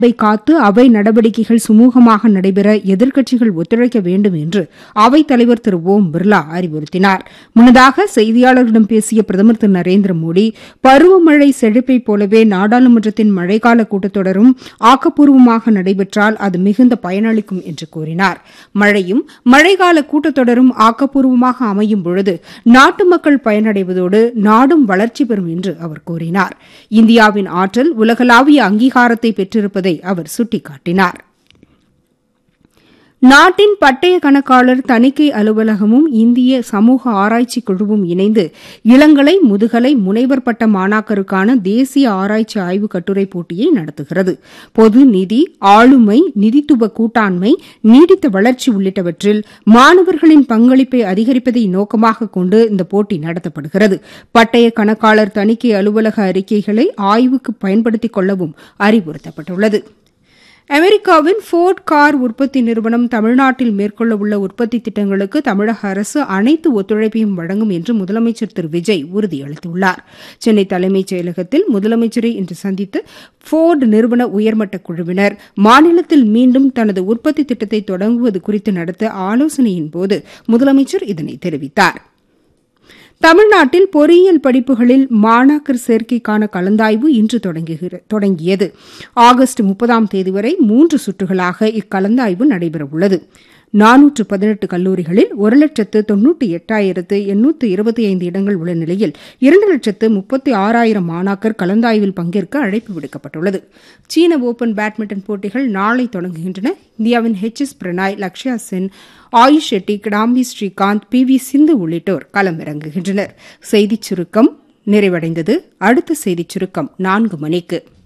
வை காத்து அவை நடவடிக்கைகள் சுமூகமாக நடைபெற எதிர்க்கட்சிகள் ஒத்துழைக்க வேண்டும் என்று அவைத் தலைவர் திரு ஓம் பிர்லா அறிவுறுத்தினார் முன்னதாக செய்தியாளர்களிடம் பேசிய பிரதமர் திரு நரேந்திர மோடி பருவமழை செழிப்பைப் போலவே நாடாளுமன்றத்தின் மழைக்கால கூட்டத்தொடரும் ஆக்கப்பூர்வமாக நடைபெற்றால் அது மிகுந்த பயனளிக்கும் என்று கூறினார் மழையும் மழைக்கால கூட்டத்தொடரும் ஆக்கப்பூர்வமாக அமையும் பொழுது நாட்டு மக்கள் பயனடைவதோடு நாடும் வளர்ச்சி பெறும் என்று அவர் கூறினார் இந்தியாவின் ஆற்றல் உலகளாவிய அங்கீகாரத்தை பெற்றிருப்பதை அவர் சுட்டிக்காட்டினார் நாட்டின் பட்டய கணக்காளர் தணிக்கை அலுவலகமும் இந்திய சமூக ஆராய்ச்சி குழுவும் இணைந்து இளங்கலை முதுகலை முனைவர் பட்ட மாணாக்கருக்கான தேசிய ஆராய்ச்சி ஆய்வு கட்டுரை போட்டியை நடத்துகிறது பொது நிதி ஆளுமை நிதித்துவ கூட்டாண்மை நீடித்த வளர்ச்சி உள்ளிட்டவற்றில் மாணவர்களின் பங்களிப்பை அதிகரிப்பதை நோக்கமாக கொண்டு இந்த போட்டி நடத்தப்படுகிறது பட்டய கணக்காளர் தணிக்கை அலுவலக அறிக்கைகளை ஆய்வுக்கு பயன்படுத்திக் கொள்ளவும் அறிவுறுத்தப்பட்டுள்ளது அமெரிக்காவின் ஃபோர்ட் கார் உற்பத்தி நிறுவனம் தமிழ்நாட்டில் மேற்கொள்ளவுள்ள உற்பத்தி திட்டங்களுக்கு தமிழக அரசு அனைத்து ஒத்துழைப்பையும் வழங்கும் என்று முதலமைச்சர் திரு விஜய் உறுதியளித்துள்ளார் சென்னை தலைமைச் செயலகத்தில் முதலமைச்சரை இன்று சந்தித்து ஃபோர்டு நிறுவன உயர்மட்ட குழுவினர் மாநிலத்தில் மீண்டும் தனது உற்பத்தி திட்டத்தை தொடங்குவது குறித்து நடத்த ஆலோசனையின்போது முதலமைச்சர் இதனை தெரிவித்தாா் தமிழ்நாட்டில் பொறியியல் படிப்புகளில் மாணாக்கர் சேர்க்கைக்கான கலந்தாய்வு இன்று தொடங்கியது ஆகஸ்ட் முப்பதாம் தேதி வரை மூன்று சுற்றுகளாக இக்கலந்தாய்வு நடைபெறவுள்ளது நானூற்று பதினெட்டு கல்லூரிகளில் ஒரு லட்சத்து தொன்னூற்றி எட்டாயிரத்து எண்ணூற்று இருபத்தி ஐந்து இடங்கள் உள்ள நிலையில் இரண்டு லட்சத்து முப்பத்தி ஆறாயிரம் மாணாக்கர் கலந்தாய்வில் பங்கேற்க அழைப்பு விடுக்கப்பட்டுள்ளது சீன ஓபன் பேட்மிண்டன் போட்டிகள் நாளை தொடங்குகின்றன இந்தியாவின் H S Prannoy Lakshya Sen Ayush Shetty Kidambi Srikanth P V Sindhu உள்ளிட்டோர் களமிறங்குகின்றனர் செய்திச் சுருக்கம் நிறைவடைந்தது அடுத்த செய்திச் சுருக்கம் நான்கு மணிக்கு